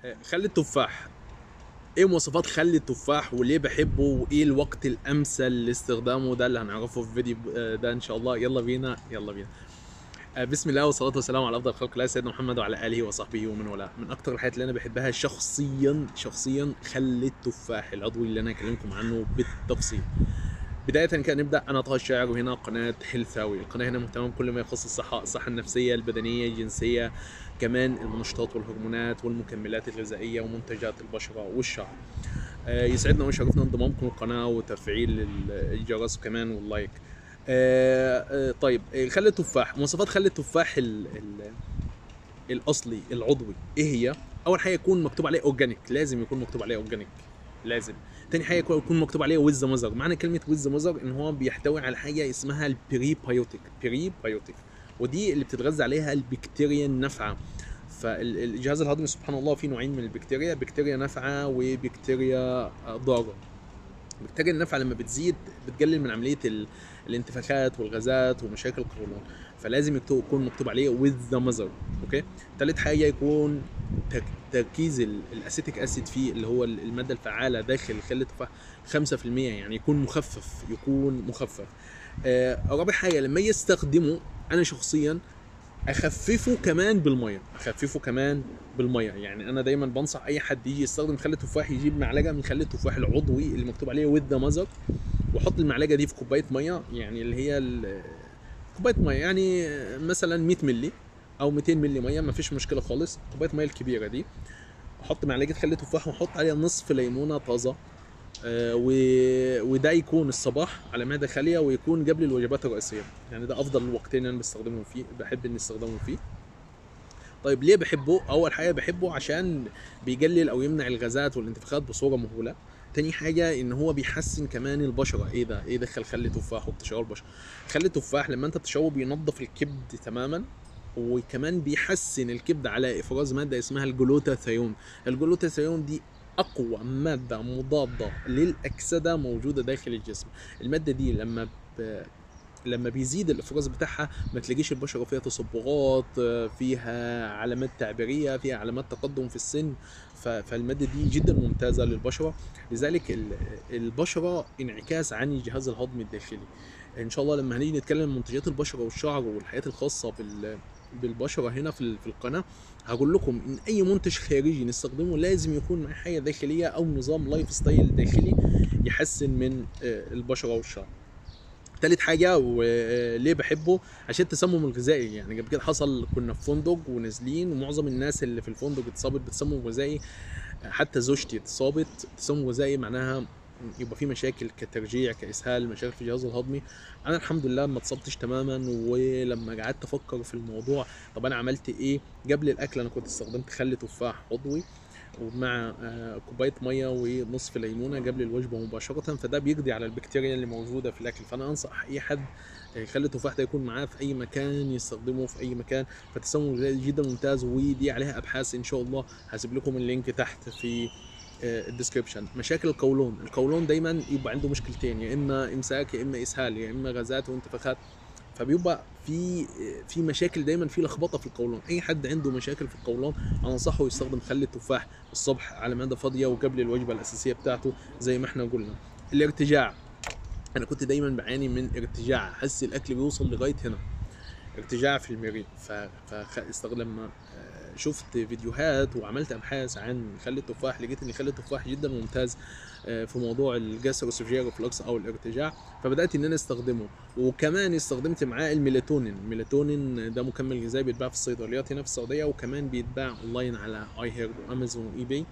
خل التفاح ايه مواصفات خل التفاح وليه بحبه وايه الوقت الامثل لاستخدامه ده اللي هنعرفه في الفيديو ده ان شاء الله يلا بينا يلا بينا آه، بسم الله والصلاة والسلام على أفضل خلق الله سيدنا محمد وعلى آله وصحبه ومن والاه من أكتر الحاجات اللي أنا بحبها شخصيا شخصيا خل التفاح العضوي اللي أنا أكلمكم عنه بالتفصيل بداية كده نبدأ أنا طه الشاعر وهنا قناة هيلثاوي القناة هنا مهتمة بكل ما يخص الصحة الصحة النفسية البدنية الجنسية كمان المنشطات والهرمونات والمكملات الغذائية ومنتجات البشرة والشعر آه، يسعدنا ويشرفنا انضمامكم القناة وتفعيل ال- الجرس كمان واللايك آه، آه، طيب آه، خل التفاح مواصفات خل التفاح ال ال الاصلي العضوي ايه هي اول حاجه يكون مكتوب عليه اورجانيك لازم يكون مكتوب عليه اورجانيك لازم تاني حاجه يكون يكون مكتوب عليه ويز مزر معنى كلمه ويز مزر ان هو بيحتوي على حاجه اسمها البري بايوتيك بري بايوتيك ودي اللي بتتغذى عليها البكتيريا النافعه فالجهاز الهضمي سبحان الله فيه نوعين من البكتيريا بكتيريا نافعه وبكتيريا ضاره البكتيريا النافعه لما بتزيد بتقلل من عمليه ال- الانتفاخات والغازات ومشاكل القولون فلازم يكتب يكون مكتوب عليه with the mother اوكي تالت حاجه يكون تك- تركيز ال- الاسيتيك اسيد فيه اللي هو ال- الماده الفعاله داخل خل التفاح 5% يعني يكون مخفف يكون مخفف آه رابع حاجه لما يستخدمه انا شخصيا اخففه كمان بالميه اخففه كمان بالميه يعني انا دايما بنصح اي حد يجي يستخدم خل التفاح يجيب معلقه من خل التفاح العضوي اللي مكتوب عليه with the mother وحط المعلقه دي في كوبايه ميه يعني اللي هي ال- كوبايه ميه يعني مثلا 100 مللي او 200 مللي ميه ما فيش مشكله خالص كوبايه ميه الكبيره دي احط معلقه خل تفاح واحط عليها نصف ليمونه طازه آه، و... وده يكون الصباح على معده خاليه ويكون قبل الوجبات الرئيسيه يعني ده افضل الوقتين انا بستخدمهم فيه بحب اني استخدمهم فيه طيب ليه بحبه اول حاجه بحبه عشان بيقلل او يمنع الغازات والانتفاخات بصوره مهوله تاني حاجة ان هو بيحسن كمان البشرة ايه ده ايه دخل خل تفاح وبتشرب البشرة خل التفاح لما انت بتشربه بينظف الكبد تماما وكمان بيحسن الكبد على افراز مادة اسمها الجلوتاثيون الجلوتاثيون دي اقوى مادة مضادة للاكسدة موجودة داخل الجسم المادة دي لما ب... لما بيزيد الافراز بتاعها ما تلاقيش البشره فيها تصبغات آه، فيها علامات تعبيريه فيها علامات تقدم في السن ف- فالماده دي جدا ممتازه للبشره لذلك ال- البشره انعكاس عن الجهاز الهضمي الداخلي ان شاء الله لما هنيجي نتكلم عن منتجات البشره والشعر والحياه الخاصه بال بالبشره هنا في ال- في القناه هقول لكم ان اي منتج خارجي نستخدمه لازم يكون معاه حاجه داخليه او نظام لايف ستايل داخلي يحسن من آه، البشره والشعر تالت حاجة وليه بحبه عشان التسمم الغذائي يعني قبل كده حصل كنا في فندق ونازلين ومعظم الناس اللي في الفندق اتصابت بتسمم غذائي حتى زوجتي اتصابت تسمم غذائي معناها يبقى في مشاكل كترجيع كاسهال مشاكل في الجهاز الهضمي انا الحمد لله ما اتصبتش تماما ولما قعدت افكر في الموضوع طب انا عملت ايه قبل الاكل انا كنت استخدمت خل تفاح عضوي ومع آه، كوبايه ميه ونصف ليمونه قبل الوجبه مباشره فده بيقضي على البكتيريا اللي موجوده في الاكل فانا انصح اي حد آه، يخلي التفاح ده يكون معاه في اي مكان يستخدمه في اي مكان فالتسمم الغذائي جدا ممتاز ودي عليها ابحاث ان شاء الله هسيب لكم اللينك تحت في آه، الديسكربشن مشاكل القولون القولون دايما يبقى عنده مشكلتين يا اما امساك يا اما اسهال يا اما غازات وانتفاخات فبيبقى في في مشاكل دايما في لخبطه في القولون اي حد عنده مشاكل في القولون انا انصحه يستخدم خل التفاح الصبح على معده فاضيه وقبل الوجبه الاساسيه بتاعته زي ما احنا قلنا الارتجاع انا كنت دايما بعاني من ارتجاع احس الاكل بيوصل لغايه هنا ارتجاع في المريء فاستخدم لما آه، شفت فيديوهات وعملت ابحاث عن خل التفاح لقيت ان خل التفاح جدا ممتاز آه، في موضوع الجاستروسوفيجيال ريفلكس او الارتجاع فبدات ان انا استخدمه وكمان استخدمت معاه الميلاتونين الميلاتونين ده مكمل غذائي بيتباع في الصيدليات هنا في السعوديه وكمان بيتباع اونلاين على اي هيرد وامازون واي باي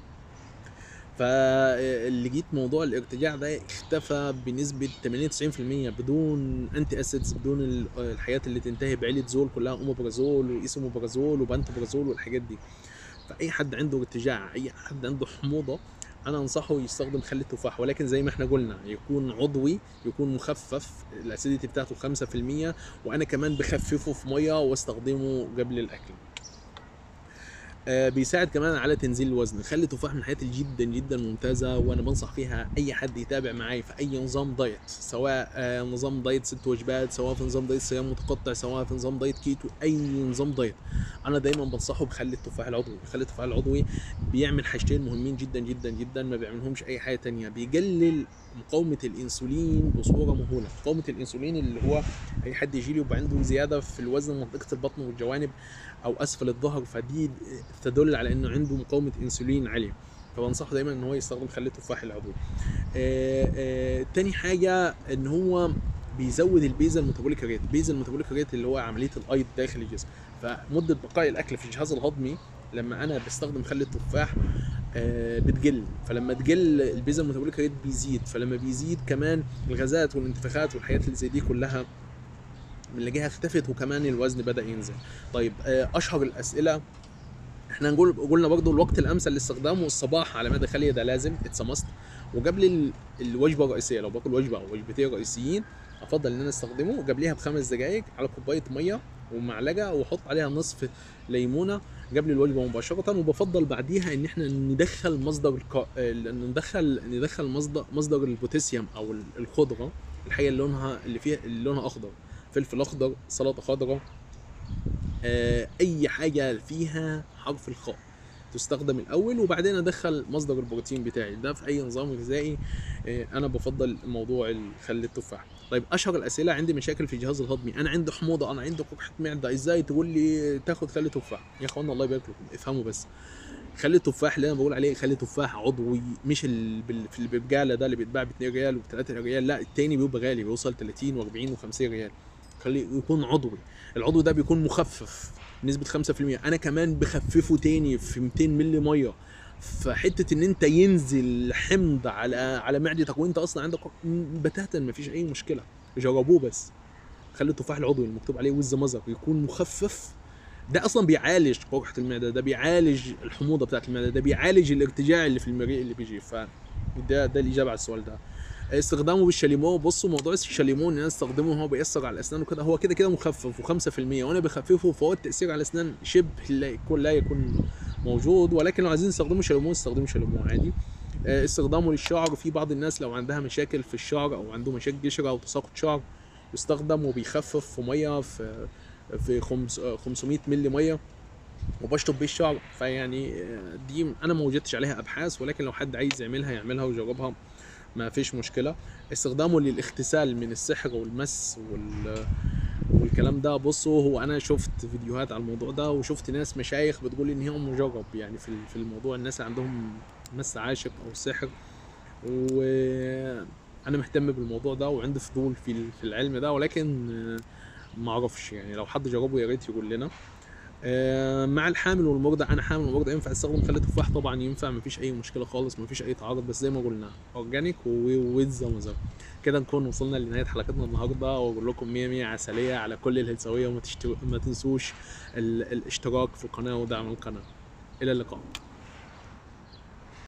فاللي جيت موضوع الارتجاع ده اختفى بنسبه 80 90% بدون انتي اسيدز بدون ال- الحاجات اللي تنتهي بعيله زول كلها اوموبرازول وايسوموبرازول وبانتوبرازول والحاجات دي فاي حد عنده ارتجاع اي حد عنده حموضه انا انصحه يستخدم خل التفاح ولكن زي ما احنا قلنا يكون عضوي يكون مخفف الاسيديتي بتاعته 5% وانا كمان بخففه في ميه واستخدمه قبل الاكل آه، بيساعد كمان على تنزيل الوزن خلي التفاح من الحاجات اللي جدا جدا ممتازه وانا بنصح فيها اي حد يتابع معاي في اي نظام دايت سواء آه، نظام دايت ست وجبات سواء في نظام دايت صيام متقطع سواء في نظام دايت كيتو اي نظام دايت انا دايما بنصحه بخلي التفاح العضوي خلي التفاح العضوي بيعمل حاجتين مهمين جدا جدا جدا ما بيعملهمش اي حاجه تانية بيقلل مقاومه الانسولين بصوره مهوله مقاومه الانسولين اللي هو اي حد يجي له يبقى عنده زياده في الوزن منطقه البطن والجوانب او اسفل الظهر فدي تدل على انه عنده مقاومه انسولين عاليه فبنصحه دايما ان هو يستخدم خل التفاح العضوي آه آه تاني حاجه ان هو بيزود البيزا الميتابوليك ريت البيزا الميتابوليك ريت اللي هو عمليه الايض داخل الجسم فمده بقاء الاكل في الجهاز الهضمي لما انا بستخدم خل التفاح آه، بتقل فلما تقل البيزا الميتابوليك ريت بيزيد فلما بيزيد كمان الغازات والانتفاخات والحاجات اللي زي دي كلها بنلاقيها اختفت وكمان الوزن بدا ينزل طيب آه، اشهر الاسئله احنا نقول قلنا برضو الوقت الامثل لاستخدامه الصباح على مدى خليه ده لازم اتس ماست وقبل ال- الوجبه الرئيسيه لو باكل وجبه او وجبتين رئيسيين افضل ان انا استخدمه قبليها بخمس دقائق على كوبايه ميه ومعلقه واحط عليها نصف ليمونه قبل الوجبه مباشره وبفضل بعديها ان احنا ندخل مصدر الك... ال- ندخل ندخل مصدر مصدر البوتاسيوم او ال- الخضره الحاجه اللي لونها اللي فيها اللي لونها اخضر فلفل اخضر سلطه خضراء آه، اي حاجه فيها حرف الخاء تستخدم الاول وبعدين ادخل مصدر البروتين بتاعي ده في اي نظام غذائي آه، انا بفضل موضوع خل التفاح طيب اشهر الاسئله عندي مشاكل في الجهاز الهضمي انا عندي حموضه انا عندي قرحه معده ازاي تقول لي تاخد خل تفاح يا اخوانا الله يبارك لكم افهموا بس خلي التفاح اللي انا بقول عليه خلي تفاح عضوي مش ال... بال... في البقاله ده اللي بيتباع ب 2 ريال وب 3 ريال لا التاني بيبقى غالي بيوصل 30 و40 و50 ريال خليه يكون عضوي العضو ده بيكون مخفف بنسبه 5% انا كمان بخففه تاني في 200 مللي ميه فحته ان انت ينزل حمض على على معدتك وانت اصلا عندك بتاتا مفيش اي مشكله جربوه بس خلي التفاح العضوي المكتوب عليه وز مزر يكون مخفف ده اصلا بيعالج قرحه المعده ده بيعالج الحموضه بتاعت المعده ده بيعالج الارتجاع اللي في المريء اللي بيجي ف ده ده الاجابه على السؤال ده استخدامه بالشاليمو بصوا موضوع الشاليمو ان انا استخدمه هو بيأثر على الاسنان وكده هو كده كده مخفف و5% وانا بخففه فهو التاثير على الاسنان شبه لا يكون لا يكون موجود ولكن لو عايزين تستخدموا شاليمو استخدموا شاليمو عادي آه، استخدامه للشعر في بعض الناس لو عندها مشاكل في الشعر او عنده مشاكل قشره او تساقط شعر يستخدم وبيخفف في ميه في في خمس- آه، 500 مللي ميه وبشطب بيه الشعر فيعني آه، دي انا ما وجدتش عليها ابحاث ولكن لو حد عايز يعملها يعملها ويجربها ما فيش مشكله استخدامه للاغتسال من السحر والمس وال والكلام ده بصوا هو انا شفت فيديوهات على الموضوع ده وشفت ناس مشايخ بتقول ان هي مجرب يعني في في الموضوع الناس اللي عندهم مس عاشق او سحر وانا مهتم بالموضوع ده وعندي فضول في ال- في العلم ده ولكن آه، ما اعرفش يعني لو حد جربه يا ريت يقول لنا آه، مع الحامل والمرضع انا حامل ومرضع ينفع استخدم خل تفاح طبعا ينفع مفيش اي مشكله خالص مفيش اي تعارض بس زي ما قلنا اورجانيك وويز ومزر كده نكون وصلنا لنهايه حلقتنا النهارده واقول لكم 100 100 عسليه على كل الهلسويه وما تشتو... ما تنسوش ال... الاشتراك في القناه ودعم القناه الى اللقاء